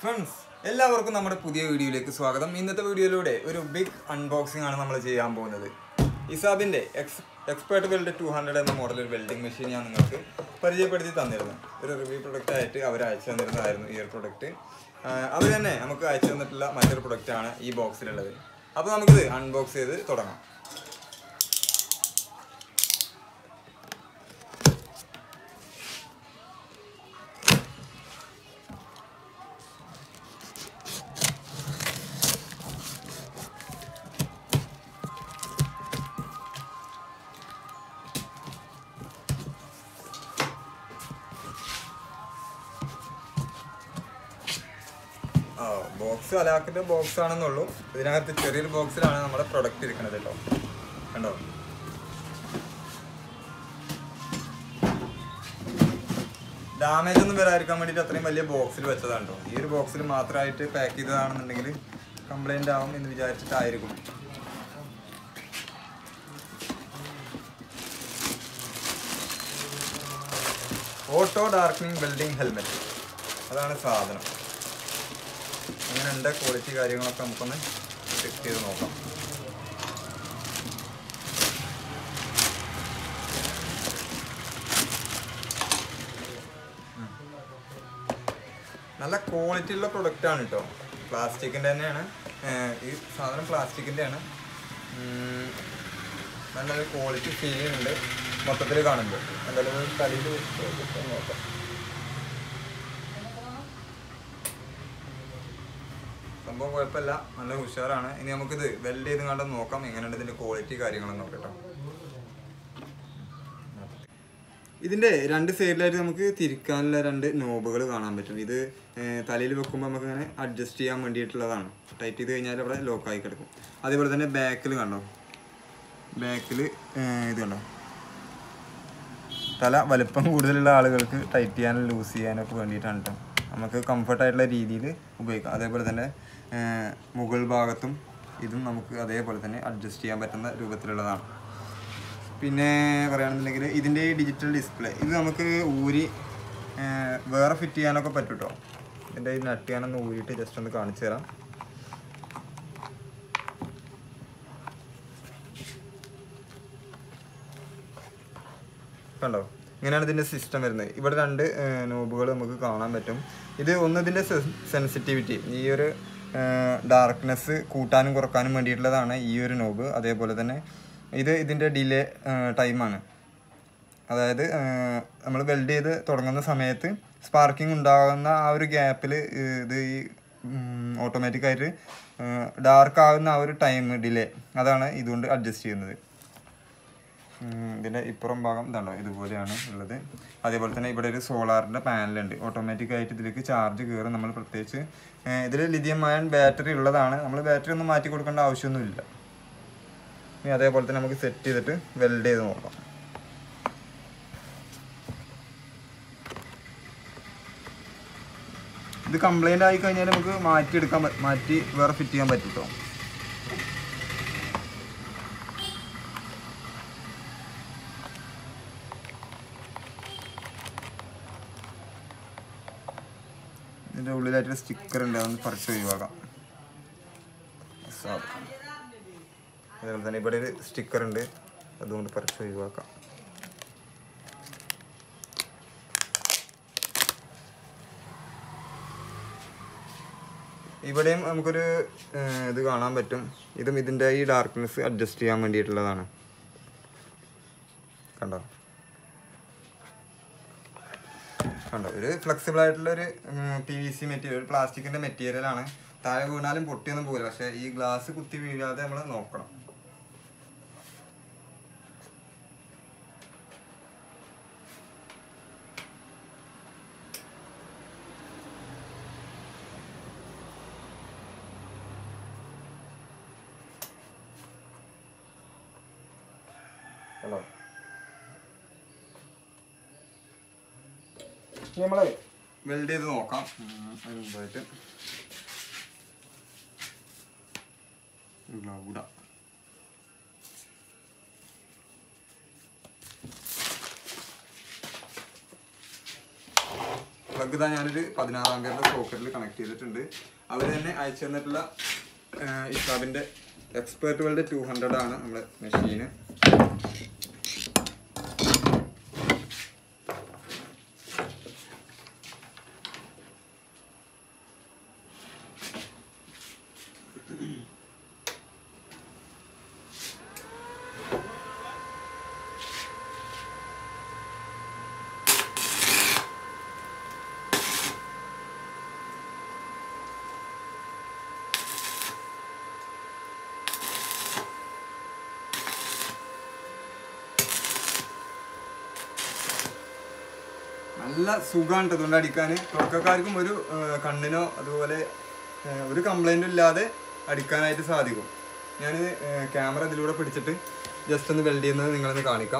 Friends എല്ലാവർക്കും നമ്മുടെ പുതിയ വീഡിയോയിലേക്ക് സ്വാഗതം ഇന്നത്തെ വീഡിയോയിലൂടെ ഒരു ബിഗ് അൺബോക്സിംഗ് ആണ് നമ്മൾ ചെയ്യാൻ പോകുന്നത് ഇസാബിൻ്റെ ex expert weld two hundred എന്ന മോഡൽ ഒരു വെൽഡിംഗ് മെഷീൻ ഞാൻ നിങ്ങൾക്ക് പരിചയപ്പെടുത്തി തന്നിരുന്നു ഒരു റിവ്യൂ പ്രൊഡക്റ്റ് ആയിട്ട് അവർ അയച്ചു തന്നിരുന്നതായിരുന്നു ഈ ഒരു പ്രൊഡക്റ്റ് അവർ തന്നെ നമുക്ക് അയച്ചു തന്നിട്ടുള്ള മറ്റൊരു പ്രൊഡക്റ്റാണ് ഈ ബോക്സിലുള്ളത് അപ്പോൾ നമുക്കിത് അൺബോക്സ് ചെയ്ത് തുടങ്ങാം ആ ബോക്സ് അലാക്കിന്റെ ബോക്സ് ആണെന്നുള്ളൂ ഇതിനകത്ത് ചെറിയൊരു ബോക്സിലാണ് നമ്മുടെ പ്രൊഡക്റ്റ് ഇരിക്കുന്നത് കേട്ടോ കണ്ടോ ഡാമേജ് ഒന്നും വരാതിരിക്കാൻ വേണ്ടിയിട്ട് അത്രയും വലിയ ബോക്സിൽ വെച്ചതാണ് കേട്ടോ ഈ ഒരു ബോക്സിൽ മാത്രമായിട്ട് പാക്ക് ചെയ്തതാണെന്നുണ്ടെങ്കിൽ കംപ്ലൈന്റ് ആവും എന്ന് വിചാരിച്ചിട്ടായിരിക്കും ഓട്ടോ ഡാർക്കനിങ് വെൽഡിംഗ് ഹെൽമെറ്റ് അതാണ് സാധനം എങ്ങനെയുണ്ട് ക്വാളിറ്റി കാര്യങ്ങളൊക്കെ നമുക്കൊന്ന് ചെക്ക് ചെയ്ത് നോക്കാം ഉം. നല്ല ക്വാളിറ്റി ഉള്ള പ്രൊഡക്റ്റ് ആണ് കേട്ടോ പ്ലാസ്റ്റിക്കിൻ്റെ തന്നെയാണ് ഏർ ഈ സാധനം പ്ലാസ്റ്റിക്കിൻ്റെ ആണ് ഉം. നല്ലൊരു ക്വാളിറ്റി ഫീൽ ചെയ്യുന്നുണ്ട് മൊത്തത്തിൽ കാണുമ്പോൾ എന്തായാലും തലയിൽ നോക്കാം സംഭവം കുഴപ്പമില്ല നല്ല ഉഷാറാണ് ഇനി നമുക്കിത് വെൽഡ് ചെയ്ത് കണ്ട് നോക്കാം എങ്ങനെയുണ്ട് ഇതിന്റെ ക്വാളിറ്റി കാര്യങ്ങളൊന്നും നോക്കട്ടോ ഇതിന്റെ രണ്ട് സൈഡിലായിട്ട് നമുക്ക് തിരിക്കാനുള്ള രണ്ട് നോബുകൾ കാണാൻ പറ്റും ഇത് തലയിൽ വെക്കുമ്പോൾ നമുക്ക് ഇങ്ങനെ അഡ്ജസ്റ്റ് ചെയ്യാൻ വേണ്ടിയിട്ടുള്ളതാണ് ടൈറ്റ് ചെയ്ത് കഴിഞ്ഞാൽ അവിടെ ലോക്കായി കിടക്കും അതേപോലെ തന്നെ ബാക്കിൽ കണ്ടോ ബാക്കിൽ ഇത് കണ്ടോ തല വലുപ്പം കൂടുതലുള്ള ആളുകൾക്ക് ടൈറ്റ് ചെയ്യാനും ലൂസ് ചെയ്യാനൊക്കെ വേണ്ടിയിട്ടാണ് കേട്ടോ നമുക്ക് കംഫർട്ടായിട്ടുള്ള രീതിയിൽ ഉപയോഗിക്കാം അതേപോലെ തന്നെ ആ, മുകൾ ഭാഗത്തും ഇതും നമുക്ക് അതേപോലെ തന്നെ അഡ്ജസ്റ്റ് ചെയ്യാൻ പറ്റുന്ന രൂപത്തിലുള്ളതാണ് പിന്നെ പറയുകയാണെന്നുണ്ടെങ്കിൽ ഇതിൻ്റെ ഈ ഡിജിറ്റൽ ഡിസ്പ്ലേ ഇത് നമുക്ക് ഊരി ആ, വേറെ ഫിറ്റ് ചെയ്യാനൊക്കെ പറ്റും കേട്ടോ ഇതിൻ്റെ ഈ നട്ട് ഞാനൊന്ന് ഊരിയിട്ട് ജസ്റ്റ് ഒന്ന് കാണിച്ചു തരാം കണ്ടോ ഇങ്ങനെയാണ് ഇതിൻ്റെ സിസ്റ്റം വരുന്നത് ഇവിടെ രണ്ട് നോബുകൾ നമുക്ക് കാണാൻ പറ്റും ഇത് ഒന്ന് ഇതിൻ്റെ സെൻസിറ്റിവിറ്റി ഈ ഒരു ഡാർക്ക്നെസ് കൂട്ടാനും കുറക്കാനും വേണ്ടിയിട്ടുള്ളതാണ് ഈ ഒരു നോബ് അതേപോലെ തന്നെ ഇത് ഇതിൻ്റെ ഡിലേ ടൈമാണ് അതായത് നമ്മൾ വെൽഡ് ചെയ്ത് തുടങ്ങുന്ന സമയത്ത് സ്പാർക്കിംഗ് ഉണ്ടാകുന്ന ആ ഒരു ഗ്യാപ്പിൽ ഇത് ഈ ഓട്ടോമാറ്റിക്കായിട്ട് ഡാർക്ക് ആകുന്ന ആ ഒരു ടൈം ഡിലേ അതാണ് ഇതുകൊണ്ട് അഡ്ജസ്റ്റ് ചെയ്യുന്നത് ഉം, ഇതിന്റെ ഇപ്പുറം ഭാഗം ഇതാണോ ഇതുപോലെയാണ് ഉള്ളത് അതേപോലെ തന്നെ ഇവിടെ ഒരു സോളാറിന്റെ പാനലുണ്ട് ഓട്ടോമാറ്റിക് ആയിട്ട് ഇതിലേക്ക് ചാർജ് കയറും നമ്മൾ പ്രത്യേകിച്ച് ഇതിൽ ലിഥിയം അയൺ ബാറ്ററി ഉള്ളതാണ് നമ്മൾ ബാറ്ററി ഒന്നും മാറ്റി കൊടുക്കേണ്ട ആവശ്യമൊന്നുമില്ല ഇനി അതേപോലെ തന്നെ നമുക്ക് സെറ്റ് ചെയ്തിട്ട് വെൽഡ് ചെയ്ത് നോക്കാം ഇത് കംപ്ലൈന്റ് ആയി കഴിഞ്ഞാൽ നമുക്ക് മാറ്റിയെടുക്കാൻ പ- മാറ്റി വേറെ ഫിറ്റ് ചെയ്യാൻ പറ്റും കേട്ടോ ഇതിൻ്റെ ഉള്ളിലായിട്ടൊരു സ്റ്റിക്കർ ഉണ്ട് അതൊന്ന് പറിച്ച് ഒഴിവാക്കാം സാധനം. അതേപോലെ തന്നെ ഇവിടെ ഒരു സ്റ്റിക്കർ ഉണ്ട് അതുകൊണ്ട് പറിച്ച് ഒഴിവാക്കാം ഇവിടെയും നമുക്കൊരു ഏർ, ഇത് കാണാൻ പറ്റും ഇതും ഇതിൻ്റെ ഈ ഡാർക്ക്നെസ് അഡ്ജസ്റ്റ് ചെയ്യാൻ വേണ്ടിയിട്ടുള്ളതാണ് കണ്ടോ കണ്ടോ ഒരു ഫ്ലെക്സിബിൾ ആയിട്ടുള്ള ഒരു പി വി സി മെറ്റീരിയൽ ഒരു പ്ലാസ്റ്റിക്കിന്റെ മെറ്റീരിയൽ ആണ് താഴെ വീണാലും പൊട്ടിയൊന്നും പോകില്ല പക്ഷെ ഈ ഗ്ലാസ് കുത്തി വീഴാതെ നമ്മൾ നോക്കണം കണ്ടോ നമ്മൾ വെൽഡ് ചെയ്ത് നോക്കാം ഉം, അതിന് മുമ്പായിട്ട് ഗ്ലൗഡ പ്ലഗ് ഇതാ ഞാനൊരു പതിനാറാം പേരുടെ സോക്കറ്റിൽ കണക്ട് ചെയ്തിട്ടുണ്ട് അവർ തന്നെ അയച്ചു തന്നിട്ടുള്ള ഇസാബിൻ്റെ എക്സ്പേർട്ട് വേൾഡ് ടു ഹൺഡ്രഡ് ആണ് നമ്മുടെ മെഷീന് നല്ല സുഖമാണ് ഇതുകൊണ്ട് അടിക്കാൻ തുടക്കക്കാർക്കും ഒരു ആ, കണ്ണിനോ അതുപോലെ ആ, ഒരു കംപ്ലൈൻറ്റും ഇല്ലാതെ അടിക്കാനായിട്ട് സാധിക്കും ഞാൻ ക്യാമറ ഇതിലൂടെ പിടിച്ചിട്ട് ജസ്റ്റ് ഒന്ന് വെൽഡ് ചെയ്യുന്നത് നിങ്ങളൊന്ന് കാണിക്കാം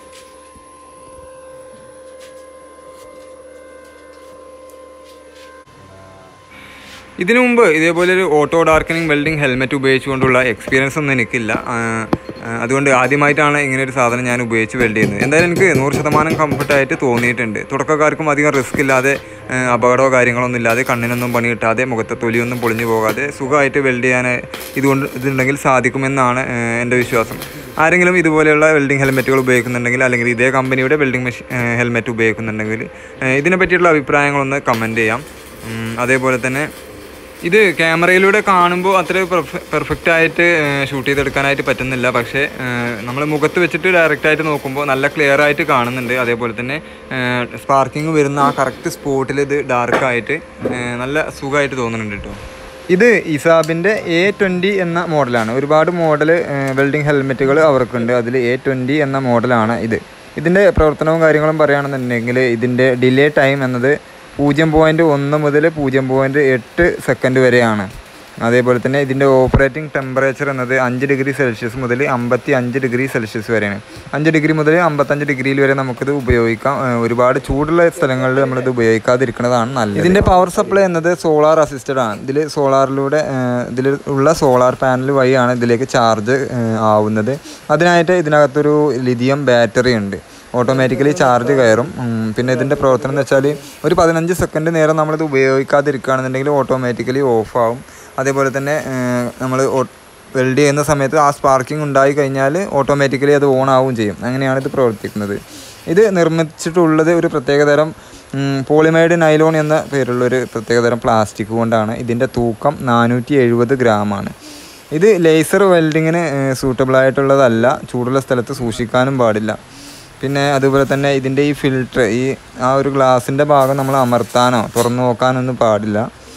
ഇതിനു മുമ്പ് ഇതേപോലെ ഒരു ഓട്ടോ ഡാർക്കനിങ് വെൽഡിംഗ് ഹെൽമെറ്റ് ഉപയോഗിച്ചുകൊണ്ടുള്ള എക്സ്പീരിയൻസ് ഒന്നും എനിക്കില്ല ആ, ആ, അതുകൊണ്ട് ആദ്യമായിട്ടാണ് ഇങ്ങനെ ഒരു സാധനം ഞാൻ ഉപയോഗിച്ച് വെൽഡ് ചെയ്യുന്നത് എന്തായാലും എനിക്ക് നൂറ് ശതമാനം കംഫർട്ടായിട്ട് തോന്നിയിട്ടുണ്ട് തുടക്കക്കാർക്കും അധികം റിസ്ക് ഇല്ലാതെ ആ, അപകടമോ കാര്യങ്ങളൊന്നും ഇല്ലാതെ കണ്ണിനൊന്നും പണി കിട്ടാതെ മുഖത്തെ തൊലിയൊന്നും പൊളിഞ്ഞു പോകാതെ സുഖമായിട്ട് വെൽഡ് ചെയ്യാൻ ഇതുകൊണ്ട് ഇതുണ്ടെങ്കിൽ സാധിക്കുമെന്നാണ് ആ, എൻ്റെ വിശ്വാസം ആരെങ്കിലും ഇതുപോലെയുള്ള വെൽഡിംഗ് ഹെൽമെറ്റുകൾ ഉപയോഗിക്കുന്നുണ്ടെങ്കിൽ അല്ലെങ്കിൽ ഇതേ കമ്പനിയുടെ വെൽഡിംഗ് മെഷീൻ ഹെൽമെറ്റ് ഉപയോഗിക്കുന്നുണ്ടെങ്കിൽ ആ, ഇതിനെ പറ്റിയുള്ള അഭിപ്രായങ്ങളൊന്ന് കമൻറ്റ് ചെയ്യാം ഉം, അതേപോലെ തന്നെ ഇത് ക്യാമറയിലൂടെ കാണുമ്പോൾ അത്ര പെർഫെക്റ്റ് ആയിട്ട് ഷൂട്ട് ചെയ്തെടുക്കാനായിട്ട് പറ്റുന്നില്ല പക്ഷേ നമ്മൾ മുഖത്ത് വെച്ചിട്ട് ഡയറക്റ്റ് ആയിട്ട് നോക്കുമ്പോൾ നല്ല ക്ലിയർ ആയിട്ട് കാണുന്നുണ്ട് അതേപോലെ തന്നെ സ്പാർക്കിംഗ് വരുന്ന ആ കറക്റ്റ് സ്പോട്ടിൽ ഇത് ഡാർക്കായിട്ട് നല്ല സുഖമായിട്ട് തോന്നുന്നുണ്ട് കേട്ടോ ഇത് ഇസാബിൻ്റെ എ ട്വൻറ്റി എന്ന മോഡലാണ് ഒരുപാട് മോഡൽ വെൽഡിംഗ് ഹെൽമെറ്റുകൾ അവർക്കുണ്ട് അതിൽ എ ട്വൻറ്റി എന്ന മോഡലാണ് ഇത് ഇതിൻ്റെ പ്രവർത്തനവും കാര്യങ്ങളും പറയുകയാണെന്നുണ്ടെങ്കിൽ ഇതിൻ്റെ ഡിലേ ടൈം എന്നത് പൂജ്യം പോയിൻറ്റ് ഒന്ന് മുതൽ പൂജ്യം പോയിൻറ്റ് എട്ട് സെക്കൻഡ് വരെയാണ് അതേപോലെ തന്നെ ഇതിൻ്റെ ഓപ്പറേറ്റിംഗ് ടെമ്പറേച്ചർ എന്നത് അഞ്ച് ഡിഗ്രി സെൽഷ്യസ് മുതൽ അമ്പത്തി അഞ്ച് ഡിഗ്രി സെൽഷ്യസ് വരെയാണ് അഞ്ച് ഡിഗ്രി മുതൽ അമ്പത്തഞ്ച് ഡിഗ്രിയിൽ വരെ നമുക്കിത് ഉപയോഗിക്കാം ഏഹ് ഒരുപാട് ചൂടുള്ള സ്ഥലങ്ങളിൽ നമ്മളിത് ഉപയോഗിക്കാതിരിക്കുന്നതാണ് നല്ലത് ഇതിൻ്റെ പവർ സപ്ലൈ എന്നത് സോളാർ അസിസ്റ്റഡ് ആണ് ഇതിൽ സോളാറിലൂടെ ഇതിൽ ഉള്ള സോളാർ പാനൽ വഴിയാണ് ഇതിലേക്ക് ചാർജ് ആവുന്നത് അതിനായിട്ട് ഇതിനകത്തൊരു ലിഥിയം ബാറ്ററി ഉണ്ട് ഓട്ടോമാറ്റിക്കലി ചാർജ് കയറും ഉം, പിന്നെ ഇതിൻ്റെ പ്രവർത്തനം എന്ന് വെച്ചാൽ ഒരു പതിനഞ്ച് സെക്കൻഡ് നേരം നമ്മളിത് ഉപയോഗിക്കാതിരിക്കുകയാണെന്നുണ്ടെങ്കിൽ ഓട്ടോമാറ്റിക്കലി ഓഫ് ആവും അതേപോലെ തന്നെ നമ്മൾ വെൽഡ് ചെയ്യുന്ന സമയത്ത് ആ സ്പാർക്കിംഗ് ഉണ്ടായി കഴിഞ്ഞാൽ ഓട്ടോമാറ്റിക്കലി അത് ഓൺ ആവുകയും ചെയ്യും അങ്ങനെയാണ് ഇത് പ്രവർത്തിക്കുന്നത് ഇത് നിർമ്മിച്ചിട്ടുള്ളത് ഒരു പ്രത്യേകതരം പോളിമൈഡ് നൈലോൺ എന്ന പേരുള്ള ഒരു പ്രത്യേകതരം പ്ലാസ്റ്റിക് കൊണ്ടാണ് ഇതിൻ്റെ തൂക്കം നാനൂറ്റി എഴുപത് ഗ്രാമാണ് ഇത് ലേസർ വെൽഡിങ്ങിന് സൂട്ടബിൾ ആയിട്ടുള്ളതല്ല ചൂടുള്ള സ്ഥലത്ത് സൂക്ഷിക്കാനും പാടില്ല പിന്നെ അതുപോലെ തന്നെ ഇതിൻ്റെ ഈ ഫിൽറ്റർ ഈ ആ ഒരു ഗ്ലാസിൻ്റെ ഭാഗം നമ്മൾ അമർത്താനോ തുറന്നു നോക്കാനൊന്നും പാടില്ല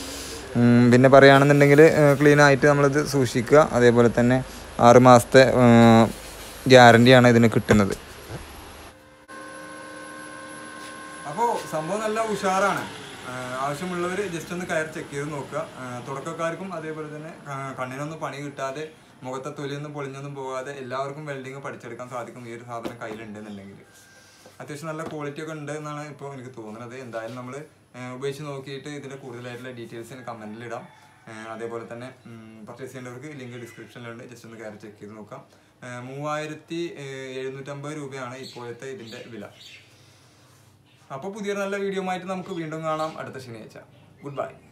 ഉം, പിന്നെ പറയുകയാണെന്നുണ്ടെങ്കിൽ ക്ലീൻ ആയിട്ട് നമ്മളിത് സൂക്ഷിക്കുക അതേപോലെ തന്നെ ആറ് മാസത്തെ ഗ്യാരണ്ടിയാണ് ഇതിന് കിട്ടുന്നത് അപ്പോൾ സംഭവം നല്ല ഉഷാറാണ് ആവശ്യമുള്ളവർ ജസ്റ്റ് ഒന്ന് കയറി ചെക്ക് ചെയ്ത് നോക്കുക തുടക്കക്കാർക്കും അതേപോലെ തന്നെ കണ്ണിനൊന്നും പണി കിട്ടാതെ മുഖത്തെ തൊലിയൊന്നും പൊളിഞ്ഞൊന്നും പോകാതെ എല്ലാവർക്കും വെൽഡിങ് പഠിച്ചെടുക്കാൻ സാധിക്കും ഈ ഒരു സാധനം കയ്യിലുണ്ടെന്നുണ്ടെങ്കിൽ അത്യാവശ്യം നല്ല ക്വാളിറ്റി ഒക്കെ ഉണ്ട് എന്നാണ് ഇപ്പോൾ എനിക്ക് തോന്നുന്നത് എന്തായാലും നമ്മൾ ഉപയോഗിച്ച് നോക്കിയിട്ട് ഇതിൻ്റെ കൂടുതലായിട്ടുള്ള ഡീറ്റെയിൽസ് കമൻറ്റിൽ ഇടാം ഏഹ് അതേപോലെ തന്നെ പർച്ചേസ് ചെയ്യേണ്ടവർക്ക് ലിങ്ക് ഡിസ്ക്രിപ്ഷനിലുണ്ട് ജസ്റ്റ് ഒന്ന് കയറി ചെക്ക് ചെയ്ത് നോക്കാം ഏഹ് മൂവായിരത്തി ഏഹ് എഴുന്നൂറ്റമ്പത് രൂപയാണ് ഇപ്പോഴത്തെ ഇതിൻ്റെ വില അപ്പോൾ പുതിയൊരു നല്ല വീഡിയോ ആയിട്ട് നമുക്ക് വീണ്ടും കാണാം അടുത്ത ശനിയാഴ്ച ഗുഡ് ബൈ